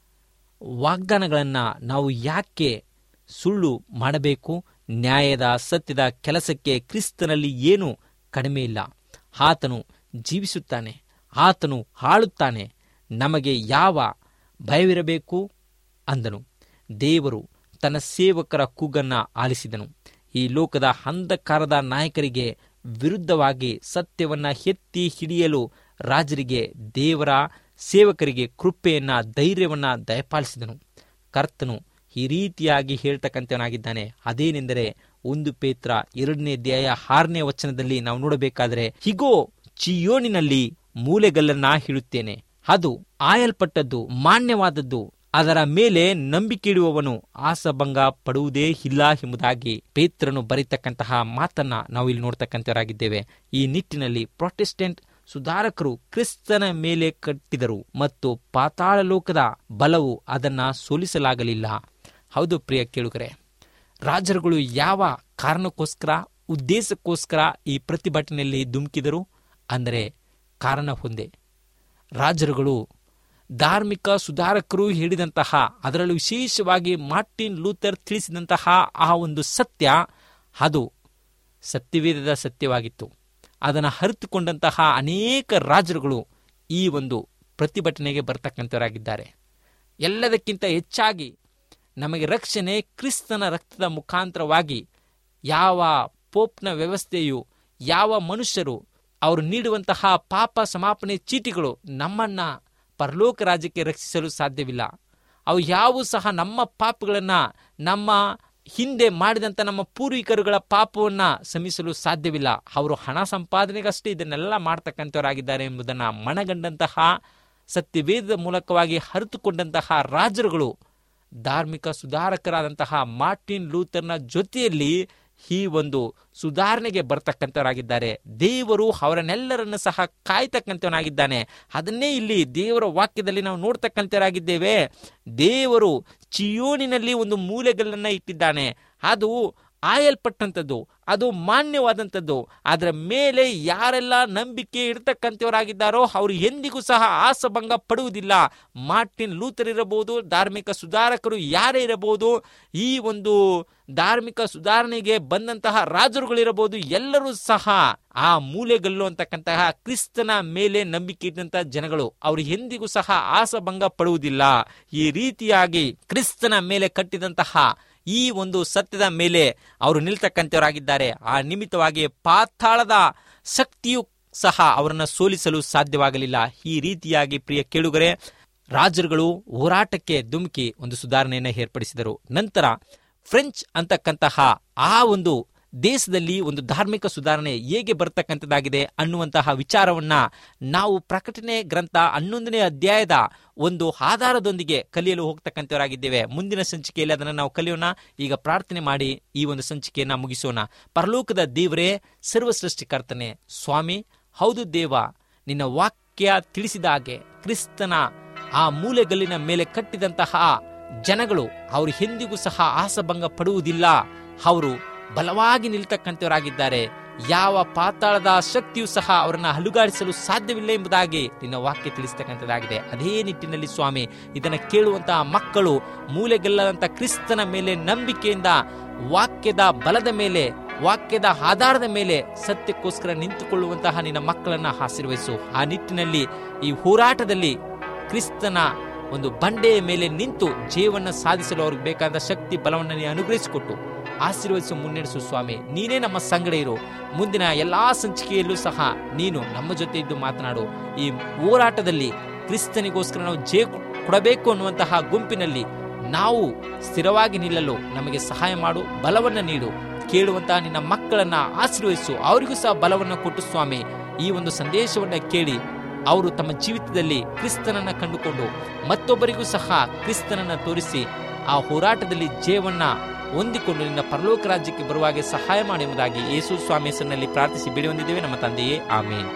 ವಾಗ್ದಾನಗಳನ್ನು ನಾವು ಯಾಕೆ ಸುಳ್ಳು ಮಾಡಬೇಕು ನ್ಯಾಯದ ಸತ್ಯದ ಕೆಲಸಕ್ಕೆ ಕ್ರಿಸ್ತನಲ್ಲಿ ಏನೂ ಕಡಿಮೆ ಇಲ್ಲ ಆತನು ಜೀವಿಸುತ್ತಾನೆ ಆತನು ಆಳುತ್ತಾನೆ ನಮಗೆ ಯಾವ ಭಯವಿರಬೇಕು ಅಂದನು ದೇವರು ತನ್ನ ಸೇವಕರ ಕೂಗನ್ನು ಆಲಿಸಿದನು ಈ ಲೋಕದ ಅಂಧಕಾರದ ನಾಯಕರಿಗೆ ವಿರುದ್ಧವಾಗಿ ಸತ್ಯವನ್ನ ಎತ್ತಿ ಹಿಡಿಯಲು ರಾಜರಿಗೆ ದೇವರ ಸೇವಕರಿಗೆ ಕೃಪೆಯನ್ನ ಧೈರ್ಯವನ್ನ ದಯಪಾಲಿಸಿದನು ಕರ್ತನು ಈ ರೀತಿಯಾಗಿ ಹೇಳ್ತಕ್ಕಂಥವನಾಗಿದ್ದಾನೆ ಅದೇನೆಂದರೆ ಒಂದು ಪೇತ್ರ ಎರಡನೇ ಅಧ್ಯಾಯ ಆರನೇ ವಚನದಲ್ಲಿ ನಾವು ನೋಡಬೇಕಾದರೆ ಹಿಗೋ ಚಿಯೋನಿನಲ್ಲಿ ಮೂಲೆಗಲ್ಲನ್ನ ಹಿಡುತ್ತೇನೆ ಅದು ಆಯಲ್ಪಟ್ಟದ್ದು ಮಾನ್ಯವಾದದ್ದು ಅದರ ಮೇಲೆ ನಂಬಿಕೆ ಇಡುವವನು ಆಸಭಂಗ ಪಡುವುದೇ ಇಲ್ಲ ಎಂಬುದಾಗಿ ಪೇತ್ರನು ಬರೀತಕ್ಕಂತಹ ಮಾತನ್ನ ನಾವು ಇಲ್ಲಿ ನೋಡ್ತಕ್ಕಂಥವರಾಗಿದ್ದೇವೆ ಈ ನಿಟ್ಟಿನಲ್ಲಿ ಪ್ರೊಟೆಸ್ಟೆಂಟ್ ಸುಧಾರಕರು ಕ್ರಿಸ್ತನ ಮೇಲೆ ಕಟ್ಟಿದರು ಮತ್ತು ಪಾತಾಳ ಲೋಕದ ಬಲವು ಅದನ್ನ ಸೋಲಿಸಲಾಗಲಿಲ್ಲ ಹೌದು ಪ್ರಿಯ ಕೇಳುಗರೆ ರಾಜರುಗಳು ಯಾವ ಕಾರಣಕ್ಕೋಸ್ಕರ ಉದ್ದೇಶಕ್ಕೋಸ್ಕರ ಈ ಪ್ರತಿಭಟನೆಯಲ್ಲಿ ಧುಮುಕಿದರು ಅಂದರೆ ಕಾರಣ ಹೊಂದೆ ರಾಜರುಗಳು ಧಾರ್ಮಿಕ ಸುಧಾರಕರು ಹೇಳಿದಂತಹ ಅದರಲ್ಲೂ ವಿಶೇಷವಾಗಿ ಮಾರ್ಟಿನ್ ಲೂಥರ್ ತಿಳಿಸಿದಂತಹ ಆ ಒಂದು ಸತ್ಯ ಅದು ಸತ್ಯವೇದದ ಸತ್ಯವಾಗಿತ್ತು ಅದನ್ನು ಅರಿತುಕೊಂಡಂತಹ ಅನೇಕ ರಾಜರುಗಳು ಈ ಒಂದು ಪ್ರತಿಭಟನೆಗೆ ಬರ್ತಕ್ಕಂಥವರಾಗಿದ್ದಾರೆ ಎಲ್ಲದಕ್ಕಿಂತ ಹೆಚ್ಚಾಗಿ ನಮಗೆ ರಕ್ಷಣೆ ಕ್ರಿಸ್ತನ ರಕ್ತದ ಮುಖಾಂತರವಾಗಿ ಯಾವ ಪೋಪ್ನ ವ್ಯವಸ್ಥೆಯು ಯಾವ ಮನುಷ್ಯರು ಅವರು ನೀಡುವಂತಹ ಪಾಪ ಸಮಾಪನೆ ಚೀಟಿಗಳು ನಮ್ಮನ್ನ ಪರಲೋಕ ರಾಜ್ಯಕ್ಕೆ ರಕ್ಷಿಸಲು ಸಾಧ್ಯವಿಲ್ಲ ಅವು ಯಾವೂ ಸಹ ನಮ್ಮ ಪಾಪಗಳನ್ನು ನಮ್ಮ ಹಿಂದೆ ಮಾಡಿದಂಥ ನಮ್ಮ ಪೂರ್ವಿಕರುಗಳ ಪಾಪವನ್ನ ಶಮಿಸಲು ಸಾಧ್ಯವಿಲ್ಲ ಅವರು ಹಣ ಸಂಪಾದನೆಗಷ್ಟೇ ಇದನ್ನೆಲ್ಲ ಮಾಡ್ತಕ್ಕಂಥವರಾಗಿದ್ದಾರೆ ಎಂಬುದನ್ನು ಮನಗಂಡಂತಹ ಸತ್ಯವೇದದ ಮೂಲಕವಾಗಿ ಅರಿತುಕೊಂಡಂತಹ ರಾಜರುಗಳು ಧಾರ್ಮಿಕ ಸುಧಾರಕರಾದಂತಹ ಮಾರ್ಟಿನ್ ಲೂಥರ್ನ ಜೊತೆಯಲ್ಲಿ ಈ ಒಂದು ಸುಧಾರಣೆಗೆ ಬರ್ತಕ್ಕಂಥವರಾಗಿದ್ದಾರೆ ದೇವರು ಅವರನ್ನೆಲ್ಲರನ್ನು ಸಹ ಕಾಯ್ತಕ್ಕಂಥವನಾಗಿದ್ದಾನೆ ಅದನ್ನೇ ಇಲ್ಲಿ ದೇವರ ವಾಕ್ಯದಲ್ಲಿ ನಾವು ನೋಡ್ತಕ್ಕಂಥವರಾಗಿದ್ದೇವೆ ದೇವರು ಚಿಯೋನಿನಲ್ಲಿ ಒಂದು ಮೂಲೆಗಳನ್ನ ಇಟ್ಟಿದ್ದಾನೆ ಅದು ಆಯಲ್ಪಟ್ಟಂಥದ್ದು ಅದು ಮಾನ್ಯವಾದಂಥದ್ದು ಅದರ ಮೇಲೆ ಯಾರೆಲ್ಲ ನಂಬಿಕೆ ಇಡ್ತಕ್ಕಂಥವರಾಗಿದ್ದಾರೋ ಅವರು ಎಂದಿಗೂ ಸಹ ಆಸಭಂಗ ಪಡುವುದಿಲ್ಲ ಮಾರ್ಟಿನ್ ಲೂಥರ್ ಇರಬಹುದು ಧಾರ್ಮಿಕ ಸುಧಾರಕರು ಯಾರೇ ಇರಬಹುದು ಈ ಒಂದು ಧಾರ್ಮಿಕ ಸುಧಾರಣೆಗೆ ಬಂದಂತಹ ರಾಜರುಗಳಿರಬಹುದು ಎಲ್ಲರೂ ಸಹ ಆ ಮೂಲೆಗಲ್ಲು ಅಂತಕ್ಕಂತಹ ಕ್ರಿಸ್ತನ ಮೇಲೆ ನಂಬಿಕೆ ಇಟ್ಟಂತಹ ಜನಗಳು ಅವರು ಎಂದಿಗೂ ಸಹ ಆಸಭಂಗ ಪಡುವುದಿಲ್ಲ ಈ ರೀತಿಯಾಗಿ ಕ್ರಿಸ್ತನ ಮೇಲೆ ಕಟ್ಟಿದಂತಹ ಈ ಒಂದು ಸತ್ಯದ ಮೇಲೆ ಅವರು ನಿಲ್ತಕ್ಕಂಥವರಾಗಿದ್ದಾರೆ ಆ ನಿಮಿತ್ತವಾಗಿ ಪಾತಾಳದ ಶಕ್ತಿಯು ಸಹ ಅವರನ್ನು ಸೋಲಿಸಲು ಸಾಧ್ಯವಾಗಲಿಲ್ಲ ಈ ರೀತಿಯಾಗಿ ಪ್ರಿಯ ಕೇಳುಗರೆ ರಾಜರುಗಳು ಹೋರಾಟಕ್ಕೆ ಧುಮುಕಿ ಒಂದು ಸುಧಾರಣೆಯನ್ನು ಏರ್ಪಡಿಸಿದರು ನಂತರ ಫ್ರೆಂಚ್ ಅಂತಕ್ಕಂತಹ ಆ ಒಂದು ದೇಶದಲ್ಲಿ ಒಂದು ಧಾರ್ಮಿಕ ಸುಧಾರಣೆ ಹೇಗೆ ಬರ್ತಕ್ಕಂಥದ್ದಾಗಿದೆ ಅನ್ನುವಂತಹ ವಿಚಾರವನ್ನ ನಾವು ಪ್ರಕಟಣೆ ಗ್ರಂಥ ಹನ್ನೊಂದನೇ ಅಧ್ಯಾಯದ ಒಂದು ಆಧಾರದೊಂದಿಗೆ ಕಲಿಯಲು ಹೋಗ್ತಕ್ಕಂಥವರಾಗಿದ್ದೇವೆ ಮುಂದಿನ ಸಂಚಿಕೆಯಲ್ಲಿ ಅದನ್ನು ನಾವು ಕಲಿಯೋಣ ಈಗ ಪ್ರಾರ್ಥನೆ ಮಾಡಿ ಈ ಒಂದು ಸಂಚಿಕೆಯನ್ನ ಮುಗಿಸೋಣ ಪರಲೋಕದ ದೇವರೇ ಸರ್ವ ಸೃಷ್ಟಿಕರ್ತನೆ ಸ್ವಾಮಿ ಹೌದು ದೇವ ನಿನ್ನ ವಾಕ್ಯ ತಿಳಿಸಿದ ಹಾಗೆ ಕ್ರಿಸ್ತನ ಆ ಮೂಲೆಗಲ್ಲಿನ ಮೇಲೆ ಕಟ್ಟಿದಂತಹ ಜನಗಳು ಅವರು ಎಂದಿಗೂ ಸಹ ಆಸಭಂಗ ಪಡುವುದಿಲ್ಲ ಅವರು ಬಲವಾಗಿ ನಿಲ್ತಕ್ಕಂಥವರಾಗಿದ್ದಾರೆ ಯಾವ ಪಾತಾಳದ ಶಕ್ತಿಯು ಸಹ ಅವರನ್ನ ಹಲುಗಾಡಿಸಲು ಸಾಧ್ಯವಿಲ್ಲ ಎಂಬುದಾಗಿ ನಿನ್ನ ವಾಕ್ಯ ತಿಳಿಸ್ತಕ್ಕಂಥದ್ದಾಗಿದೆ ಅದೇ ನಿಟ್ಟಿನಲ್ಲಿ ಸ್ವಾಮಿ ಇದನ್ನು ಕೇಳುವಂತಹ ಮಕ್ಕಳು ಮೂಲೆಗೆಲ್ಲದಂತ ಕ್ರಿಸ್ತನ ಮೇಲೆ ನಂಬಿಕೆಯಿಂದ ವಾಕ್ಯದ ಬಲದ ಮೇಲೆ ವಾಕ್ಯದ ಆಧಾರದ ಮೇಲೆ ಸತ್ಯಕ್ಕೋಸ್ಕರ ನಿಂತುಕೊಳ್ಳುವಂತಹ ನಿನ್ನ ಮಕ್ಕಳನ್ನ ಆಶೀರ್ವಹಿಸು ಆ ನಿಟ್ಟಿನಲ್ಲಿ ಈ ಹೋರಾಟದಲ್ಲಿ ಕ್ರಿಸ್ತನ ಒಂದು ಬಂಡೆಯ ಮೇಲೆ ನಿಂತು ಜೀವನ ಸಾಧಿಸಲು ಅವ್ರಿಗೆ ಬೇಕಾದ ಶಕ್ತಿ ಬಲವನ್ನು ನೀ ಅನುಗ್ರಹಿಸಿಕೊಟ್ಟು ಆಶೀರ್ವದಿಸು ಮುನ್ನಡೆಸು ಸ್ವಾಮಿ ನೀನೇ ನಮ್ಮ ಸಂಗಡ ಇರು ಮುಂದಿನ ಎಲ್ಲಾ ಸಂಚಿಕೆಯಲ್ಲೂ ಸಹ ನೀನು ನಮ್ಮ ಜೊತೆ ಇದ್ದು ಮಾತನಾಡು ಈ ಹೋರಾಟದಲ್ಲಿ ಕ್ರಿಸ್ತನಿಗೋಸ್ಕರ ನಾವು ಜೇ ಕೊಡಬೇಕು ಅನ್ನುವಂತಹ ಗುಂಪಿನಲ್ಲಿ ನಾವು ಸ್ಥಿರವಾಗಿ ನಿಲ್ಲಲು ನಮಗೆ ಸಹಾಯ ಮಾಡು ಬಲವನ್ನು ನೀಡು ಕೇಳುವಂತಹ ನಿನ್ನ ಮಕ್ಕಳನ್ನ ಆಶೀರ್ವದಿಸು ಅವರಿಗೂ ಸಹ ಬಲವನ್ನು ಕೊಟ್ಟು ಸ್ವಾಮಿ ಈ ಒಂದು ಸಂದೇಶವನ್ನ ಕೇಳಿ ಅವರು ತಮ್ಮ ಜೀವಿತದಲ್ಲಿ ಕ್ರಿಸ್ತನನ್ನ ಕಂಡುಕೊಂಡು ಮತ್ತೊಬ್ಬರಿಗೂ ಸಹ ಕ್ರಿಸ್ತನನ್ನ ತೋರಿಸಿ ಆ ಹೋರಾಟದಲ್ಲಿ ಜಯವನ್ನ ಹೊಂದಿಕೊಂಡು ನಿನ್ನ ಪರಲೋಕ ರಾಜ್ಯಕ್ಕೆ ಬರುವಾಗೆ ಸಹಾಯ ಮಾಡಿ ಎಂಬುದಾಗಿ ಯೇಸು ಸ್ವಾಮಿ ಹೆಸರಿನಲ್ಲಿ ಪ್ರಾರ್ಥಿಸಿ ಬಿಡಿ ಹೊಂದಿದ್ದೇವೆ ನಮ್ಮ ತಂದೆಯೇ ಆಮೇನ್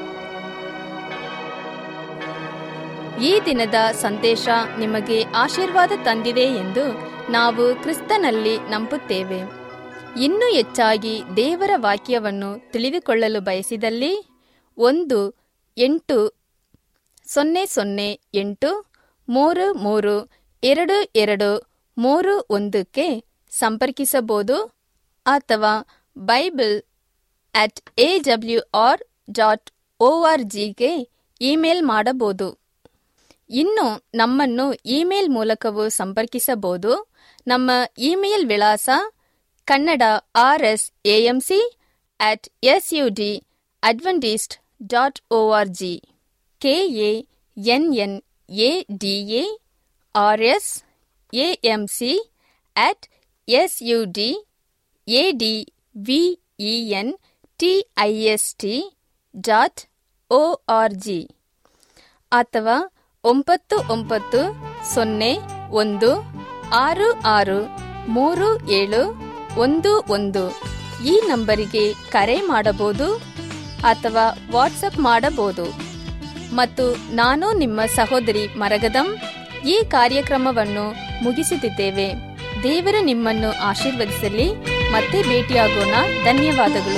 ಈ ದಿನದ ಸಂದೇಶ ನಿಮಗೆ ಆಶೀರ್ವಾದ ತಂದಿದೆ ಎಂದು ನಾವು ಕ್ರಿಸ್ತನಲ್ಲಿ ನಂಬುತ್ತೇವೆ ಇನ್ನೂ ಹೆಚ್ಚಾಗಿ ದೇವರ ವಾಕ್ಯವನ್ನು ತಿಳಿದುಕೊಳ್ಳಲು ಬಯಸಿದಲ್ಲಿ ಒಂದು ಎಂಟು ಸೊನ್ನೆ ಸೊನ್ನೆ ಎಂಟು ಮೂರು ಮೂರು ಎರಡು ಎರಡು ಮೂರು ಒಂದಕ್ಕೆ ಸಂಪರ್ಕಿಸಬಹುದು ಅಥವಾ Bible at A W R dot O R ಜಿಗೆ ಇಮೇಲ್ ಮಾಡಬಹುದು ಇನ್ನು ನಮ್ಮನ್ನು ಇಮೇಲ್ ಮೂಲಕವೂ ಸಂಪರ್ಕಿಸಬಹುದು ನಮ್ಮ ಇಮೇಲ್ ವಿಳಾಸ Kannada R S AMC at S U D Adventist dot O R G K A N N A D A R S AMC at S U D A D V E N T I S T dot O R G ಅಥವಾ ಒಂಬತ್ತು ಒಂಬತ್ತು ಸೊನ್ನೆ ಒಂದು ಆರು ಆರು ಮೂರು ಏಳು ಒಂದು ಒಂದು ಈ ನಂಬರಿಗೆ ಕರೆ ಮಾಡಬಹುದು ಅಥವಾ ವಾಟ್ಸಪ್ ಮಾಡಬಹುದು ಮತ್ತು ನಾನು ನಿಮ್ಮ ಸಹೋದರಿ ಮರಗದಂ ಈ ಕಾರ್ಯಕ್ರಮವನ್ನು ಮುಗಿಸುತ್ತಿದ್ದೇವೆ ದೇವರು ನಿಮ್ಮನ್ನು ಆಶೀರ್ವದಿಸಲಿ ಮತ್ತೆ ಭೇಟಿಯಾಗೋಣ ಧನ್ಯವಾದಗಳು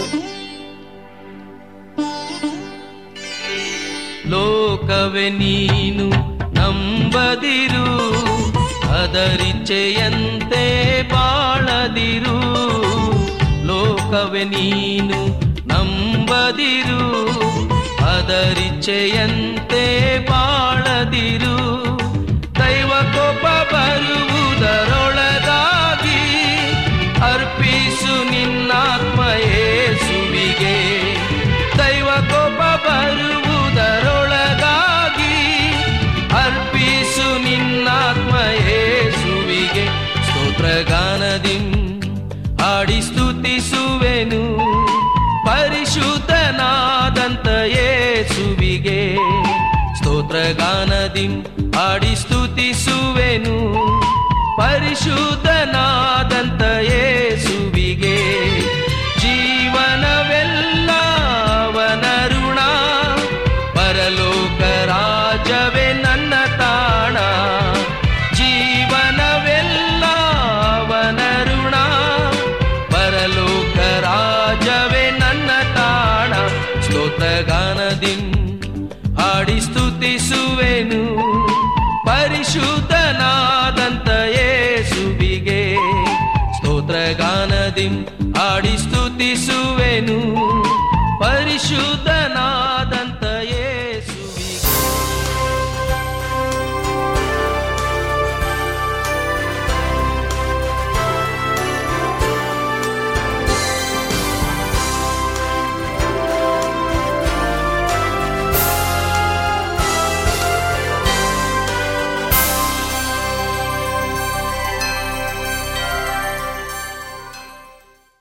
ಲೋಕವೇ ನೀನು ನಂಬದಿರು ಅದರಿಚ್ಛೆಯಂತೆ ಬಾಳದಿರು ಲೋಕವೇ ನೀನು ನಂಬದಿರು ಅದರಿಚ್ಛೆಯಂತೆ ಬಾಳದಿರು ದೈವ ಕೋಪ ಬರುವುದರೊಳಗಾಗಿ ಅರ್ಪಿಸು ನಿನ್ನಾತ್ಮ ಯೇಸುವಿಗೆ ದೈವ ಕೋಪ ಬರುವುದರೊಳಗಾಗಿ ಅರ್ಪಿಸು ನಿನ್ನಾತ್ಮ ಯೇಸುವಿಗೆ ಸ್ತೋತ್ರಗಾನದಿ ಆಡಿ ಸ್ತುತಿಸುವೆನು ಪರಿಶುದ್ಧನಾದಂತ ಯೇಸುವಿಗೆ ಸ್ತೋತ್ರಗಾನದಿ ಆಡಿ ಸ್ತುತಿಸುವೆನು ಪರಿಶುದ್ಧನಾದಂತ ಯೇಸುವಿಗೆ ಜೀವನವೆಲ್ಲ ಅವನ ಋಣ ಪರಲೋಕ ರಾಜವೇ ನನ್ನ ತಾಣ ಜೀವನವೆಲ್ಲ ಅವನ ಋಣ ಪರಲೋಕ ರಾಜವೇ ನನ್ನ ತಾಣ ಸ್ತೋತ್ರಗಾನದಿ ಹಾಡಿ ಸ್ತುತಿಸುವೆನು ಪರಿಶುದ್ಧನಾದಂತ ಯೇಸುವಿಗೆ ಸ್ತೋತ್ರಗಾನದಿ ಹಾಡಿ ಸ್ತುತಿಸುವೆನು ಪರಿಶುದ್ಧ